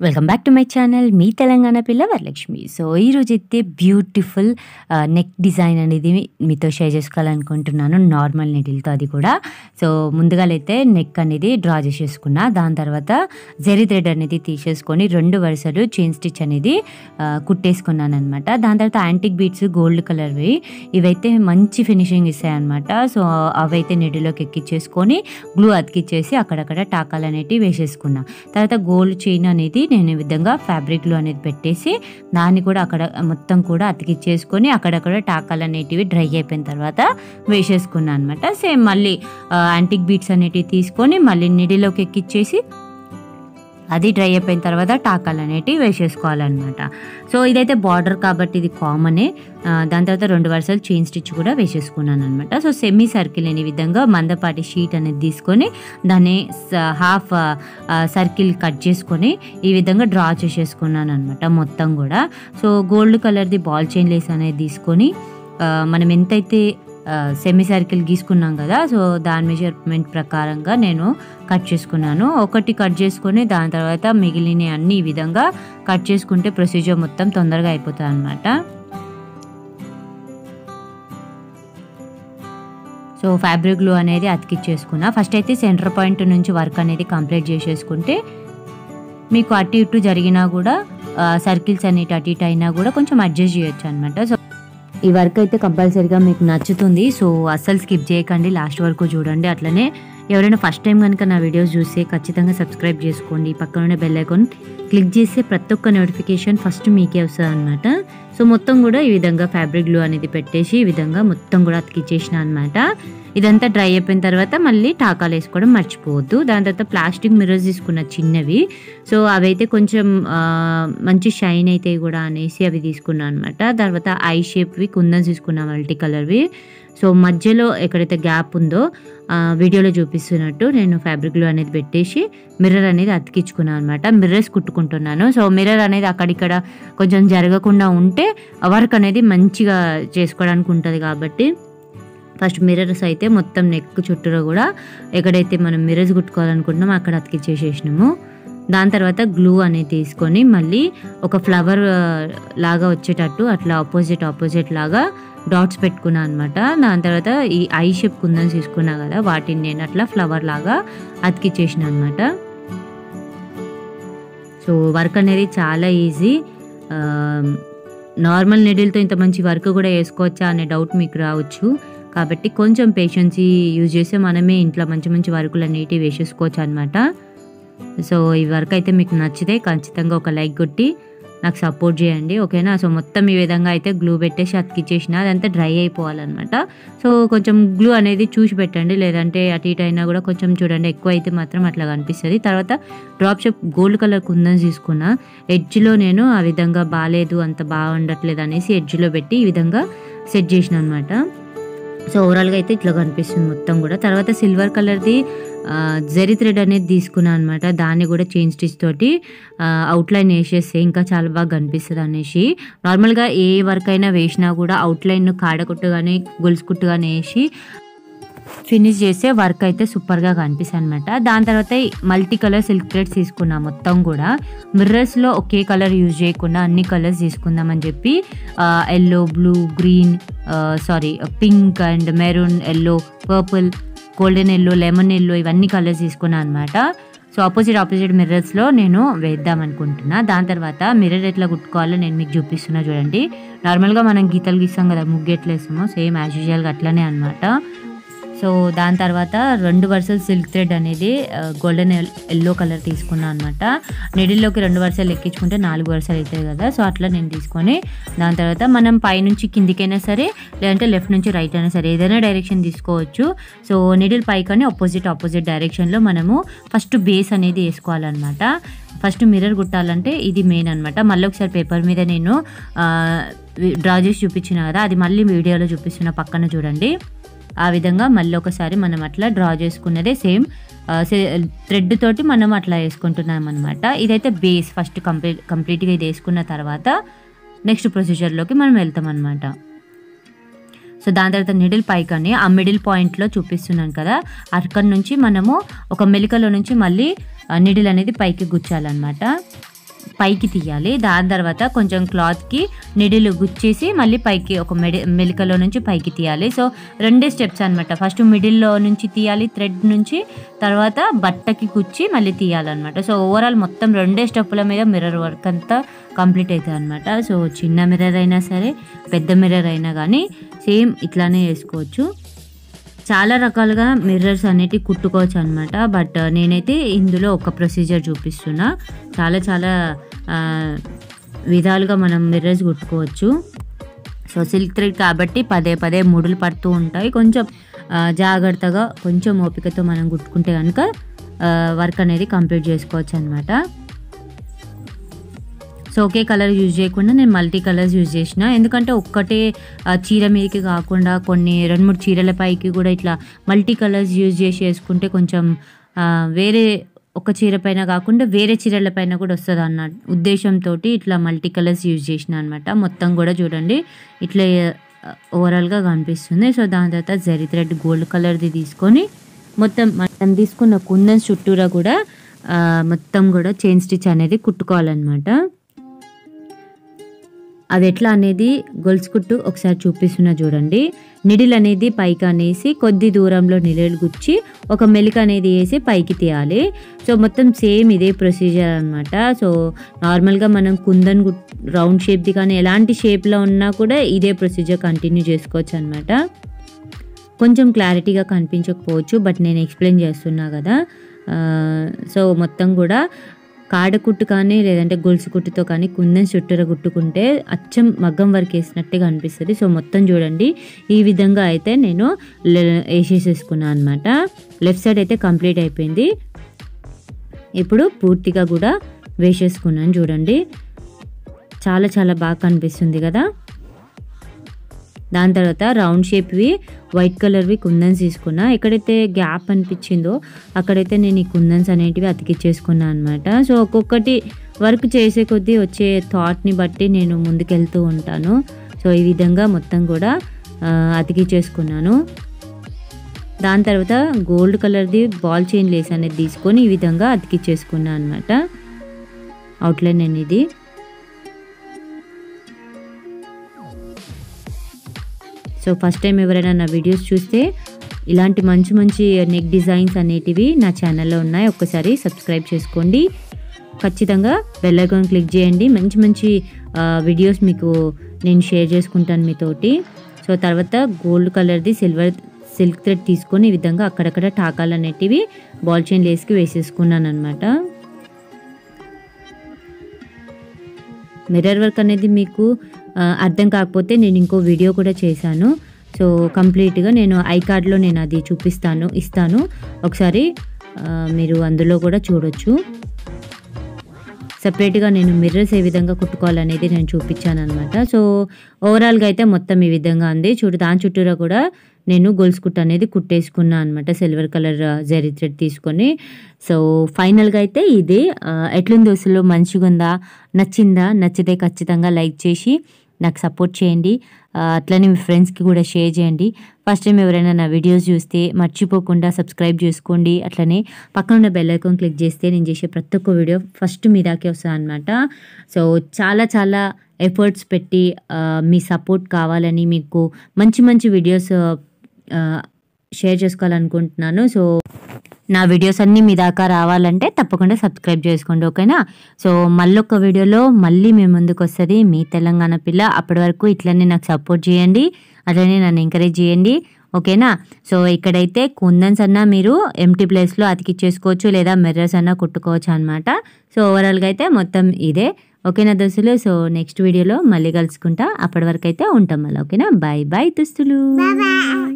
welcome back to my channel మీ తెలంగాణ పిల్ల Varalakshmi so ఈరోజు అయితే బ్యూటిఫుల్ నెక్ డిజైన్ అనేది మీతో షేర్ చేసుకోవాలనుకుంటున్నాను నార్మల్ నెటిల్తో అది కూడా సో ముందుగా అయితే నెక్ అనేది డ్రా చేసేసుకున్నా దాని తర్వాత జెరీ థ్రెడ్ అనేది తీసేసుకొని రెండు వరుసలు చైన్ స్టిచ్ అనేది ఆ, కుట్టేసుకున్నాను అనమాట దాని తర్వాత యాంటిక్ బీట్స్ గోల్డ్ కలర్వి ఇవైతే మంచి ఫినిషింగ్ ఇస్తాయి అనమాట సో అవైతే నెడిలోకి ఎక్కిచ్చేసుకొని గ్లూ అతికిచ్చేసి అక్కడక్కడ టాకాలు అనేటివి వేసేసుకున్నా తర్వాత గోల్డ్ చైన్ అనేది నేను ఈ విధంగా ఫ్యాబ్రిక్ గ్లూ అనేది పెట్టేసి దాన్ని కూడా అక్కడ మొత్తం కూడా అతికిచ్చేసుకొని అక్కడక్కడ టాకాలు అనేటివి డ్రై అయిపోయిన తర్వాత వేసేసుకున్నాను అనమాట సేమ్ మళ్ళీ యాంటిక్ బీట్స్ అనేటివి తీసుకొని మళ్ళీ నిడిలోకి ఎక్కిచ్చేసి అది డ్రై అయిపోయిన తర్వాత టాకాలు అనేటివి వేసేసుకోవాలన్నమాట సో ఇదైతే బార్డర్ కాబట్టి ఇది కామనే ఆ, దాని తర్వాత రెండు వరుసలు చైన్ స్టిచ్ కూడా వేసేసుకున్నాను అనమాట సో సెమీ సర్కిల్ అనే విధంగా మందపాటి షీట్ అనేది తీసుకొని దాన్ని హాఫ్ సర్కిల్ కట్ చేసుకొని ఈ విధంగా డ్రా చేసేసుకున్నాను అనమాట మొత్తం కూడా సో గోల్డ్ కలర్ది బాల్ చైన్ లేస్ అనేది తీసుకొని ఆ, మనం ఎంతైతే సెమీ సర్కిల్ గీసుకున్నాం కదా సో దాని మెజర్మెంట్ ప్రకారంగా నేను కట్ చేసుకున్నాను ఒకటి కట్ చేసుకొని దాని తర్వాత మిగిలిన అన్ని ఈ విధంగా కట్ చేసుకుంటే ప్రొసీజర్ మొత్తం తొందరగా అయిపోతుంది అనమాట సో ఫ్యాబ్రిక్ గ్లూ అనేది అతికిచ్చేసుకున్నా ఫస్ట్ అయితే సెంటర్ పాయింట్ నుంచి వర్క్ అనేది కంప్లీట్ చేసేసుకుంటే మీకు అటు ఇటు జరిగినా కూడా సర్కిల్స్ అనేటి అటు ఇటు అయినా కూడా కొంచెం అడ్జస్ట్ చేయొచ్చు అనమాట సో ఈ వర్క్ అయితే కంపల్సరీగా మీకు నచ్చుతుంది సో అస్సలు స్కిప్ చేయకండి లాస్ట్ వరకు చూడండి అట్లనే ఎవరైనా ఫస్ట్ టైం కనుక నా వీడియోస్ చూస్తే ఖచ్చితంగా సబ్స్క్రైబ్ చేసుకోండి పక్కనే బెల్ ఐకాన్ క్లిక్ చేస్తే ప్రతి ఒక్క నోటిఫికేషన్ ఫస్ట్ మీకే వస్తుంది అనమాట సో మొత్తం కూడా ఈ విధంగా ఫ్యాబ్రిక్ గ్లూ అనేది పెట్టేసి ఈ విధంగా మొత్తం కూడా అతికిచ్చేసిన అనమాట ఇదంతా డ్రై అయిపోయిన తర్వాత మళ్ళీ టాకాలు వేసుకోవడం మర్చిపోవద్దు దాని తర్వాత ప్లాస్టిక్ మిర్రర్స్ తీసుకున్న చిన్నవి సో అవైతే కొంచెం ఆ, మంచి షైన్ అయితే కూడా అనేసి అవి తీసుకున్నాను అనమాట తర్వాత ఐ షేప్వి కుందన్స్ తీసుకున్నా మల్టీ కలర్వి సో మధ్యలో ఎక్కడైతే గ్యాప్ ఉందో ఆ, వీడియోలో చూపిస్తున్నట్టు నేను ఫ్యాబ్రిక్లో అనేది పెట్టేసి మిర్రర్ అనేది అతికించుకున్నాను అనమాట మిర్రర్స్ కుట్టుకుంటున్నాను సో మిర్రర్ అనేది అక్కడిక్కడ కొంచెం జరగకుండా ఉంటే వర్క్ అనేది మంచిగా చేసుకోవడానికి ఉంటుంది కాబట్టి ఫస్ట్ మిర్రర్స్ అయితే మొత్తం నెక్ చుట్టూరా కూడా ఎక్కడైతే మనం మిర్రర్స్ కుట్టుకోవాలనుకుంటున్నామో అక్కడ అతికిచ్చేసేసినాము దాని తర్వాత గ్లూ అనేది తీసుకొని మళ్ళీ ఒక ఫ్లవర్ ఆ, లాగా వచ్చేటట్టు అట్లా ఆపోజిట్ ఆపోజిట్ లాగా డాట్స్ పెట్టుకున్నా అనమాట దాని తర్వాత ఈ ఐ షేప్ కుందని తీసుకున్నా కదా వాటిని నేను అట్లా ఫ్లవర్ లాగా అతికిచ్చేసిన అనమాట సో వర్క్ అనేది చాలా ఈజీ నార్మల్ నెడిల్తో ఇంత మంచి వర్క్ కూడా వేసుకోవచ్చా అనే డౌట్ మీకు రావచ్చు కాబట్టి కొంచెం పేషెన్సీ యూజ్ చేస్తే మనమే ఇంట్లో మంచి మంచి వర్కులు అనేటివి వేసేసుకోవచ్చు అనమాట సో ఈ వర్క్ అయితే మీకు నచ్చితే ఖచ్చితంగా ఒక లైక్ కొట్టి నాకు సపోర్ట్ చేయండి ఓకేనా సో మొత్తం ఈ విధంగా అయితే గ్లూ పెట్టేసి అతికిచ్చేసిన అదంతా డ్రై అయిపోవాలన్నమాట సో కొంచెం గ్లూ అనేది చూసి పెట్టండి లేదంటే అటు ఇటు అయినా కూడా కొంచెం చూడండి ఎక్కువ అయితే మాత్రం అట్లా కనిపిస్తుంది తర్వాత డ్రాప్ షేప్ గోల్డ్ కలర్ కుందని తీసుకున్నా ఎడ్జ్లో నేను ఆ విధంగా బాగాలేదు అంత బాగుండట్లేదు అనేసి ఎడ్జ్లో పెట్టి ఈ విధంగా సెట్ చేసిన అనమాట సో ఓవరాల్గా అయితే ఇట్లా కనిపిస్తుంది మొత్తం కూడా తర్వాత సిల్వర్ కలర్ది జెరీ థ్రెడ్ అనేది తీసుకున్నాను అనమాట దాన్ని కూడా చైన్ స్టిచ్ తోటి అవుట్లైన్ వేసేస్తే ఇంకా చాలా బాగా కనిపిస్తుంది అనేసి నార్మల్గా ఏ వర్క్ అయినా వేసినా కూడా అవుట్లైన్ కాడకుట్టు కానీ గొలుసు కుట్టు కానీ వేసి ఫినిష్ చేస్తే వర్క్ అయితే సూపర్గా కనిపిస్తుంది అనమాట దాని తర్వాత మల్టీ కలర్ సిల్క్ థ్రెడ్స్ తీసుకున్నా మొత్తం కూడా మిర్రర్స్లో ఒకే కలర్ యూజ్ చేయకుండా అన్ని కలర్స్ తీసుకుందామని చెప్పి yellow blue green sorry pink and maroon yellow purple golden yellow lemon yellow ఇవన్నీ కలర్స్ తీసుకున్నాను అనమాట సో ఆపోజిట్ ఆపోజిట్ మిర్రర్స్లో నేను వేద్దాం అనుకుంటున్నా దాని తర్వాత మిర్రర్ ఎట్లా కుట్టుకోవాలో నేను మీకు చూపిస్తున్నా చూడండి నార్మల్గా మనం గీతలు గీస్తాం కదా ముగ్గు ఎట్లా వేస్తామో సేమ్ యాజ్ యూజువల్గా అట్లనే అనమాట సో దాని తర్వాత రెండు వరుసలు సిల్క్ థ్రెడ్ అనేది గోల్డెన్ ఎల్లో కలర్ తీసుకున్నాను అనమాట నెడిల్లోకి రెండు వరుసలు ఎక్కించుకుంటే నాలుగు వరుసలు అవుతాయి కదా సో అట్లా నేను తీసుకొని దాని తర్వాత మనం పైనుంచి కిందికైనా సరే లేదంటే లెఫ్ట్ నుంచి రైట్ అయినా సరే ఏదైనా డైరెక్షన్ తీసుకోవచ్చు సో నెడిల్ పైకని ఆపోజిట్ ఆపోజిట్ డైరెక్షన్లో మనము ఫస్ట్ బేస్ అనేది వేసుకోవాలన్నమాట ఫస్ట్ మిర్రర్ కుట్టాలంటే ఇది మెయిన్ అనమాట మళ్ళీ ఒకసారి పేపర్ మీద నేను డ్రా చేసి చూపించిన కదా అది మళ్ళీ వీడియోలో చూపిస్తున్న పక్కన చూడండి ఆ విధంగా మళ్ళీ ఒకసారి మనం అట్లా డ్రా చేసుకున్నదే సేమ్ థ్రెడ్ తోటి మనం అట్లా వేసుకుంటున్నాం అనమాట ఇదైతే బేస్ ఫస్ట్ కంప్లీట్ కంప్లీట్గా ఇది వేసుకున్న తర్వాత నెక్స్ట్ ప్రొసీజర్లోకి మనం వెళ్తాం అనమాట సో దాని తర్వాత నిడిల్ పైకని ఆ మిడిల్ పాయింట్లో చూపిస్తున్నాను కదా అక్కడి నుంచి మనము ఒక మెలికలో నుంచి మళ్ళీ నిడిల్ అనేది పైకి గుచ్చాలన్నమాట పైకి తీయాలి దాని తర్వాత కొంచెం క్లాత్కి నిడిలు గుచ్చేసి మళ్ళీ పైకి ఒక మెడి మెలికలో నుంచి పైకి తీయాలి సో రెండే స్టెప్స్ అనమాట ఫస్ట్ మిడిల్లో నుంచి తీయాలి థ్రెడ్ నుంచి తర్వాత బట్టకి కుచ్చి మళ్ళీ తీయాలన్నమాట సో ఓవరాల్ మొత్తం రెండే స్టెప్పుల మీద మిర్రర్ వర్క్ అంతా కంప్లీట్ అవుతుంది అనమాట సో చిన్న మిర్రర్ అయినా సరే పెద్ద మిర్రర్ అయినా కానీ సేమ్ ఇట్లానే వేసుకోవచ్చు చాలా రకాలుగా మిర్రర్స్ అనేటివి కుట్టుకోవచ్చు అనమాట బట్ నేనైతే ఇందులో ఒక ప్రొసీజర్ చూపిస్తున్నా చాలా చాలా ఆ, విధాలుగా మనం మిర్రర్స్ కుట్టుకోవచ్చు సో సిల్క్ థ్రెడ్ కాబట్టి పదే పదే ముడులు పడుతూ ఉంటాయి కొంచెం ఆ, జాగ్రత్తగా కొంచెం ఓపికతో మనం కుట్టుకుంటే కనుక వర్క్ అనేది కంప్లీట్ చేసుకోవచ్చు అనమాట సో ఒకే కలర్ యూజ్ చేయకుండా నేను మల్టీ కలర్స్ యూజ్ చేసిన ఎందుకంటే ఒక్కటే ఆ, చీర మీదకి కాకుండా కొన్ని రెండు మూడు చీరల పైకి కూడా ఇట్లా మల్టీ కలర్స్ యూజ్ చేసి వేసుకుంటే కొంచెం ఆ, వేరే ఒక చీర పైన కాకుండా వేరే చీరల పైన కూడా వస్తుంది అన్న ఉద్దేశంతో ఇట్లా మల్టీ కలర్స్ యూజ్ చేసిన అనమాట మొత్తం కూడా చూడండి ఇట్లా ఓవరాల్గా కనిపిస్తుంది సో దాని తర్వాత జరీ థ్రెడ్ గోల్డ్ కలర్ది తీసుకొని మొత్తం మనం తీసుకున్న కుందన్ చుట్టూరా కూడా ఆ, మొత్తం కూడా చైన్ స్టిచ్ అనేది కుట్టుకోవాలన్నమాట అది ఎట్లా అనేది గొలుసు కుట్టు ఒకసారి చూపిస్తున్నా చూడండి నిడిల్ అనేది పైకి అనేసి కొద్ది దూరంలో నిడిల్ గుచ్చి ఒక మెలిక అనేది వేసి పైకి తీయాలి సో మొత్తం సేమ్ ఇదే ప్రొసీజర్ అనమాట సో నార్మల్గా మనం కుందన్ గుట్ రౌండ్ షేప్ది కానీ ఎలాంటి షేప్లో ఉన్నా కూడా ఇదే ప్రొసీజర్ కంటిన్యూ చేసుకోవచ్చు అనమాట కొంచెం క్లారిటీగా కనిపించకపోవచ్చు బట్ నేను ఎక్స్ప్లెయిన్ చేస్తున్నా కదా ఆ, సో మొత్తం కూడా కాడ కుట్టు కానీ లేదంటే గొలుసు కుట్టుతో కానీ కుందన్ చుట్టూర కుట్టుకుంటే అచ్చం మగ్గం వర్క్ వేసినట్టుగా అనిపిస్తుంది సో మొత్తం చూడండి ఈ విధంగా అయితే నేను లె- వేసేసేసుకున్నాను అనమాట లెఫ్ట్ సైడ్ అయితే కంప్లీట్ అయిపోయింది ఇప్పుడు పూర్తిగా కూడా వేసేసుకున్నాను చూడండి చాలా చాలా బాగా కనిపిస్తుంది కదా దాని తర్వాత రౌండ్ షేప్వి వైట్ కలర్వి కుందన్స్ తీసుకున్నా ఎక్కడైతే గ్యాప్ అనిపించిందో అక్కడైతే నేను ఈ కుందన్స్ అనేటివి అతికిచ్చేసుకున్నాను అనమాట సో ఒక్కొక్కటి వర్క్ చేసే కొద్దీ వచ్చే థాట్ని బట్టి నేను ముందుకెళ్తూ ఉంటాను సో ఈ విధంగా మొత్తం కూడా ఆ, అతికిచ్చేసుకున్నాను దాని తర్వాత గోల్డ్ కలర్ది బాల్ చైన్ లేస్ అనేది తీసుకొని ఈ విధంగా అతికిచ్చేసుకున్నాను అనమాట అవుట్లైన్ నేను ఇది సో ఫస్ట్ టైం ఎవరైనా నా వీడియోస్ చూస్తే ఇలాంటి మంచి మంచి నెక్ డిజైన్స్ అనేటివి నా ఛానల్లో ఉన్నాయి ఒక్కసారి సబ్స్క్రైబ్ చేసుకోండి ఖచ్చితంగా బెల్ ఐకాన్ క్లిక్ చేయండి మంచి మంచి ఆ, వీడియోస్ మీకు నేను షేర్ చేసుకుంటాను మీతోటి సో తర్వాత గోల్డ్ కలర్ది సిల్వర్ సిల్క్ థ్రెడ్ తీసుకొని ఈ విధంగా అక్కడక్కడ టాకాలు అనేటివి బాల్ చైన్ లేస్కి వేసేసుకున్నాను అనమాట మిర్రర్ వర్క్ అనేది మీకు ఆ, అర్థం కాకపోతే నేను ఇంకో వీడియో కూడా చేశాను సో కంప్లీట్గా నేను ఐ కార్డ్లో నేను అది చూపిస్తాను ఇస్తాను ఒకసారి ఆ, మీరు అందులో కూడా చూడొచ్చు సపరేట్గా నేను మిర్రర్స్ ఏ విధంగా కుట్టుకోవాలనేది నేను చూపించాను అనమాట సో ఓవరాల్గా అయితే మొత్తం ఈ విధంగా ఉంది చూడు దాని చుట్టూరా కూడా నేను గొలుసు కుట్టు అనేది కుట్టేసుకున్నాను అనమాట సిల్వర్ కలర్ జరీ థ్రెడ్ తీసుకొని సో ఫైనల్గా అయితే ఇది ఆ, ఎట్లుంది అసలు మంచిగా ఉందా నచ్చిందా నచ్చితే ఖచ్చితంగా లైక్ చేసి నాకు సపోర్ట్ చేయండి ఆ, అట్లనే మీ ఫ్రెండ్స్కి కూడా షేర్ చేయండి ఫస్ట్ టైం ఎవరైనా నా వీడియోస్ చూస్తే మర్చిపోకుండా సబ్స్క్రైబ్ చేసుకోండి అట్లనే పక్కన ఉన్న బెల్ ఐకాన్ క్లిక్ చేస్తే నేను చేసే ప్రతి ఒక్క వీడియో ఫస్ట్ మీ దాకే వస్తుంది అనమాట సో చాలా చాలా ఎఫర్ట్స్ పెట్టి ఆ, మీ సపోర్ట్ కావాలని మీకు మంచి మంచి వీడియోస్ షేర్ చేసుకోవాలనుకుంటున్నాను సో నా వీడియోస్ అన్నీ మీ దాకా రావాలంటే తప్పకుండా సబ్స్క్రైబ్ చేసుకోండి ఓకేనా సో మళ్ళొక వీడియోలో మళ్ళీ మీ ముందుకు వస్తుంది మీ తెలంగాణ పిల్ల అప్పటి వరకు ఇట్లనే నాకు సపోర్ట్ చేయండి అట్లనే నన్ను ఎంకరేజ్ చేయండి ఓకేనా సో ఇక్కడైతే కుందన్స్ అన్నా మీరు ఎంటీ ప్లేస్లో అతికిచ్చేసుకోవచ్చు లేదా మిర్రర్స్ అన్నా కుట్టుకోవచ్చు అనమాట సో ఓవరాల్గా అయితే మొత్తం ఇదే ఓకేనా దోస్తులు సో నెక్స్ట్ వీడియోలో మళ్ళీ కలుసుకుంటా అప్పటి వరకు అయితే ఉంటాం మళ్ళీ ఓకేనా బాయ్ బాయ్ దుస్తులు